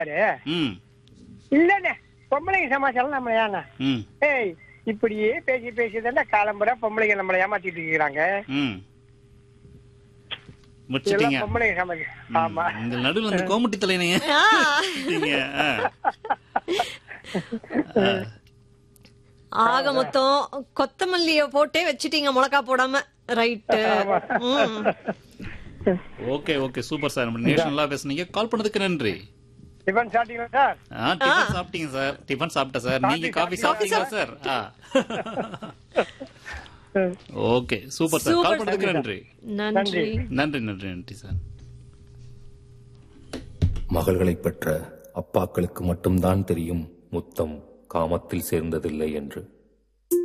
ம் இல்லண்ணே பொம்பளைங்க சமாச்சாரம் நம்ம ஏண்ணா ம் ஏய் இப்படியே பேசி பேசி தானே காலம்புற பொம்பளைங்க நம்மளை ஏமாத்திட்டு இருக்கிறாங்க ம் எல்லாம் முடிச்சிட்டீங்க பொம்பளைங்க சமாச்சாரம் ஆமா இந்த நடுவில் அந்த கோமட்டி தலைனைய ஆ, ஆக மொத்தம் கொத்தமல்லிய போட்டே வச்சிட்டீங்க மிளகா போடாம right okay okay super sir நம்ம நேஷனலா பேசுனீங்க கால் பண்ணதுக்கு நன்றி டிஃபன் சாப்பிட்டீங்களா சார் ஆ டிஃபன் சாப்பிட்டீங்க சார் டிஃபன் சாப்பிட்டேன் சார் நீங்க காஃபி சாப்பிட்டீங்களா சார் ஆ okay super sir call super பண்ணதுக்கு நன்றி நன்றி நன்றி நன்றி நன்றி சார் மகள்களை பெற்ற அப்பாக்களுக்கு மட்டும்தான் தெரியும் முத்தம் காமத்தில் சேர்ந்ததில்லை என்று